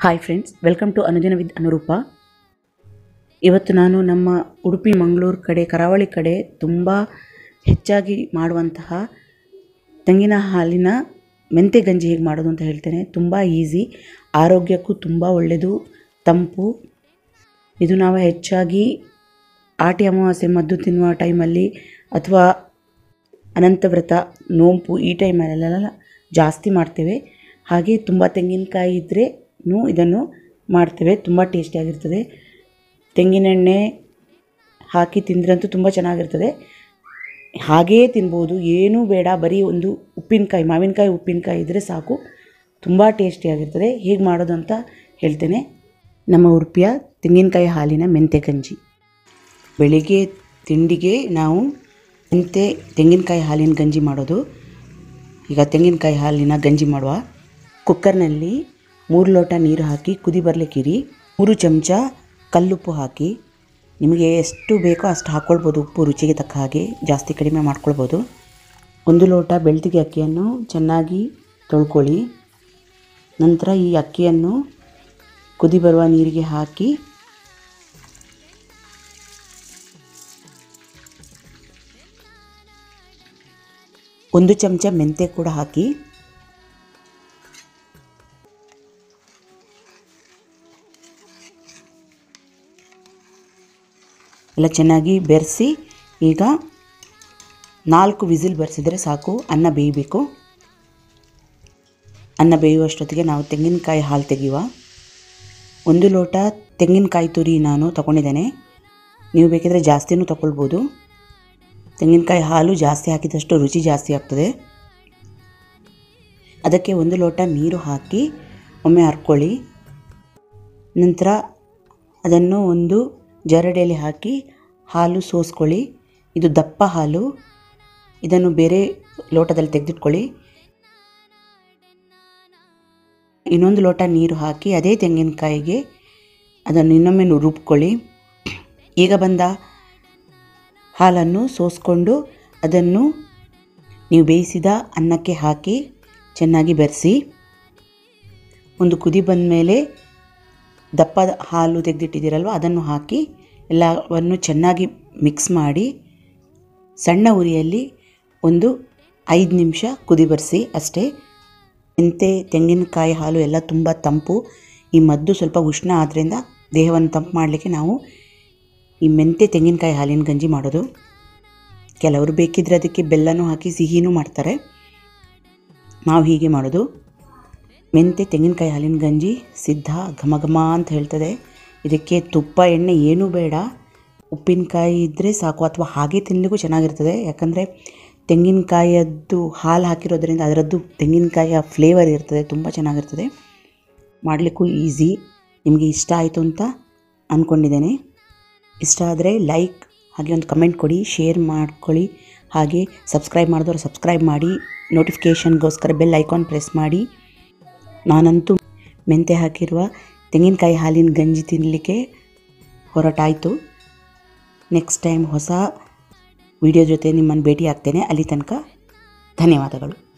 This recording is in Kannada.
ಹಾಯ್ ಫ್ರೆಂಡ್ಸ್ ವೆಲ್ಕಮ್ ಟು ಅನುದಿನ ವಿದ್ ಅನುರೂಪ ಇವತ್ತು ನಾನು ನಮ್ಮ ಉಡುಪಿ ಮಂಗಳೂರು ಕಡೆ ಕರಾವಳಿ ಕಡೆ ತುಂಬ ಹೆಚ್ಚಾಗಿ ಮಾಡುವಂತಹ ತೆಂಗಿನ ಹಾಲಿನ ಮೆಂತೆ ಗಂಜಿ ಹೇಗೆ ಮಾಡೋದು ಅಂತ ಹೇಳ್ತೇನೆ ತುಂಬ ಈಸಿ ಆರೋಗ್ಯಕ್ಕೂ ತುಂಬ ಒಳ್ಳೆಯದು ತಂಪು ಇದು ನಾವು ಹೆಚ್ಚಾಗಿ ಆಟಿ ಅಮಾವಾಸ್ಯೆ ಮದ್ದು ತಿನ್ನುವ ಟೈಮಲ್ಲಿ ಅಥವಾ ಅನಂತ ವ್ರತ ನೋಂಪು ಈ ಟೈಮಲ್ಲೆಲ್ಲ ಜಾಸ್ತಿ ಮಾಡ್ತೇವೆ ಹಾಗೆ ತುಂಬ ತೆಂಗಿನಕಾಯಿ ಇದ್ದರೆ ಇದನ್ನು ಮಾಡ್ತೇವೆ ತುಂಬ ಟೇಸ್ಟಿಯಾಗಿರ್ತದೆ ತೆಂಗಿನೆಣ್ಣೆ ಹಾಕಿ ತಿಂದ್ರಂತೂ ತುಂಬ ಚೆನ್ನಾಗಿರ್ತದೆ ಹಾಗೆಯೇ ತಿನ್ಬೋದು ಏನೂ ಬೇಡ ಬರೀ ಒಂದು ಉಪ್ಪಿನಕಾಯಿ ಮಾವಿನಕಾಯಿ ಉಪ್ಪಿನಕಾಯಿ ಇದ್ದರೆ ಸಾಕು ತುಂಬ ಟೇಸ್ಟಿಯಾಗಿರ್ತದೆ ಹೇಗೆ ಮಾಡೋದು ಅಂತ ಹೇಳ್ತೇನೆ ನಮ್ಮ ಉಡುಪಿಯ ತೆಂಗಿನಕಾಯಿ ಹಾಲಿನ ಮೆಂತೆ ಗಂಜಿ ಬೆಳಿಗ್ಗೆ ತಿಂಡಿಗೆ ನಾವು ಮೆಂತೆ ತೆಂಗಿನಕಾಯಿ ಹಾಲಿನ ಗಂಜಿ ಮಾಡೋದು ಈಗ ತೆಂಗಿನಕಾಯಿ ಹಾಲಿನ ಗಂಜಿ ಮಾಡುವ ಕುಕ್ಕರ್ನಲ್ಲಿ ಮೂರು ಲೋಟ ನೀರು ಹಾಕಿ ಕುದಿ ಬರಲಿಕ್ಕಿರಿ ಮೂರು ಚಮಚ ಕಲ್ಲುಪ್ಪು ಹಾಕಿ ನಿಮಗೆ ಎಷ್ಟು ಬೇಕೋ ಅಷ್ಟು ಹಾಕ್ಕೊಳ್ಬೋದು ಉಪ್ಪು ರುಚಿಗೆ ತಕ್ಕ ಹಾಗೆ ಜಾಸ್ತಿ ಕಡಿಮೆ ಮಾಡ್ಕೊಳ್ಬೋದು ಒಂದು ಲೋಟ ಬೆಳ್ತಿಗೆ ಅಕ್ಕಿಯನ್ನು ಚೆನ್ನಾಗಿ ತೊಳ್ಕೊಳ್ಳಿ ನಂತರ ಈ ಅಕ್ಕಿಯನ್ನು ಕುದಿ ಬರುವ ನೀರಿಗೆ ಹಾಕಿ ಒಂದು ಚಮಚ ಮೆಂತೆ ಕೂಡ ಹಾಕಿ ಎಲ್ಲ ಚೆನ್ನಾಗಿ ಬೆರೆಸಿ ಈಗ ನಾಲ್ಕು ವಿಸಿಲ್ ಬರೆಸಿದರೆ ಸಾಕು ಅನ್ನ ಬೇಯಬೇಕು ಅನ್ನ ಬೇಯುವಷ್ಟೊತ್ತಿಗೆ ನಾವು ತೆಂಗಿನಕಾಯಿ ಹಾಲು ತೆಗೆಯುವ ಒಂದು ಲೋಟ ತೆಂಗಿನಕಾಯಿ ತುರಿ ನಾನು ತಗೊಂಡಿದ್ದೇನೆ ನೀವು ಬೇಕಿದ್ರೆ ಜಾಸ್ತಿನೂ ತಗೊಳ್ಬೋದು ತೆಂಗಿನಕಾಯಿ ಹಾಲು ಜಾಸ್ತಿ ಹಾಕಿದಷ್ಟು ರುಚಿ ಜಾಸ್ತಿ ಆಗ್ತದೆ ಅದಕ್ಕೆ ಒಂದು ಲೋಟ ನೀರು ಹಾಕಿ ಒಮ್ಮೆ ಹರ್ಕೊಳ್ಳಿ ನಂತರ ಅದನ್ನು ಒಂದು ಜರಡಿಯಲ್ಲಿ ಹಾಕಿ ಹಾಲು ಸೋಸ್ಕೊಳ್ಳಿ ಇದು ದಪ್ಪ ಹಾಲು ಇದನ್ನು ಬೇರೆ ಲೋಟದಲ್ಲಿ ತೆಗೆದಿಟ್ಕೊಳ್ಳಿ ಇನ್ನೊಂದು ಲೋಟ ನೀರು ಹಾಕಿ ಅದೇ ತೆಂಗಿನಕಾಯಿಗೆ ಅದನ್ನು ಇನ್ನೊಮ್ಮೆ ರುಬ್ಕೊಳ್ಳಿ ಈಗ ಬಂದ ಹಾಲನ್ನು ಸೋಸ್ಕೊಂಡು ಅದನ್ನು ನೀವು ಬೇಯಿಸಿದ ಅನ್ನಕ್ಕೆ ಹಾಕಿ ಚೆನ್ನಾಗಿ ಬೆರೆಸಿ ಒಂದು ಕುದಿ ಬಂದ ಮೇಲೆ ದಪ್ಪದ ಹಾಲು ತೆಗೆದಿಟ್ಟಿದ್ದೀರಲ್ವ ಅದನ್ನು ಹಾಕಿ ಎಲ್ಲವನ್ನು ಚೆನ್ನಾಗಿ ಮಿಕ್ಸ್ ಮಾಡಿ ಸಣ್ಣ ಉರಿಯಲ್ಲಿ ಒಂದು ಐದು ನಿಮಿಷ ಕುದಿ ಬರೆಸಿ ಅಷ್ಟೇ ಮೆಂತೆ ತೆಂಗಿನಕಾಯಿ ಹಾಲು ಎಲ್ಲ ತುಂಬ ತಂಪು ಈ ಮದ್ದು ಸ್ವಲ್ಪ ಉಷ್ಣ ಆದ್ದರಿಂದ ದೇಹವನ್ನು ತಂಪು ಮಾಡಲಿಕ್ಕೆ ನಾವು ಈ ಮೆಂತೆ ತೆಂಗಿನಕಾಯಿ ಹಾಲಿನ ಗಂಜಿ ಮಾಡೋದು ಕೆಲವರು ಬೇಕಿದ್ರೆ ಅದಕ್ಕೆ ಬೆಲ್ಲನೂ ಹಾಕಿ ಸಿಹಿನೂ ಮಾಡ್ತಾರೆ ನಾವು ಹೀಗೆ ಮಾಡೋದು ಮೆಂತೆ ತೆಂಗಿನಕಾಯಿ ಹಾಲಿನ ಗಂಜಿ ಸಿದ್ಧ ಘಮ ಘಮ ಅಂತ ಹೇಳ್ತದೆ ಇದಕ್ಕೆ ತುಪ್ಪ ಎಣ್ಣೆ ಏನೂ ಬೇಡ ಉಪ್ಪಿನಕಾಯಿ ಇದ್ದರೆ ಸಾಕು ಅಥವಾ ಹಾಗೆ ತಿನ್ನಲಿಕ್ಕೂ ಚೆನ್ನಾಗಿರ್ತದೆ ಯಾಕಂದರೆ ತೆಂಗಿನಕಾಯದ್ದು ಹಾಲು ಹಾಕಿರೋದ್ರಿಂದ ಅದರದ್ದು ತೆಂಗಿನಕಾಯಿಯ ಫ್ಲೇವರ್ ಇರ್ತದೆ ತುಂಬ ಚೆನ್ನಾಗಿರ್ತದೆ ಮಾಡಲಿಕ್ಕೂ ಈಸಿ ನಿಮಗೆ ಇಷ್ಟ ಆಯಿತು ಅಂತ ಅಂದ್ಕೊಂಡಿದ್ದೇನೆ ಇಷ್ಟ ಆದರೆ ಲೈಕ್ ಹಾಗೆ ಒಂದು ಕಮೆಂಟ್ ಕೊಡಿ ಶೇರ್ ಮಾಡ್ಕೊಳ್ಳಿ ಹಾಗೆ ಸಬ್ಸ್ಕ್ರೈಬ್ ಮಾಡಿದವರು ಸಬ್ಸ್ಕ್ರೈಬ್ ಮಾಡಿ ನೋಟಿಫಿಕೇಷನ್ಗೋಸ್ಕರ ಬೆಲ್ ಐಕಾನ್ ಪ್ರೆಸ್ ಮಾಡಿ ನಾನಂತೂ ಮೆಂತೆ ಹಾಕಿರುವ ತೆಂಗಿನಕಾಯಿ ಹಾಲಿನ ಗಂಜಿ ತಿನ್ನಲಿಕ್ಕೆ ಹೊರಟಾಯಿತು ನೆಕ್ಸ್ಟ್ ಟೈಮ್ ಹೊಸ ವಿಡಿಯೋ ಜೊತೆ ನಿಮ್ಮನ್ನು ಭೇಟಿ ಆಗ್ತೇನೆ ಅಲ್ಲಿ ತನಕ ಧನ್ಯವಾದಗಳು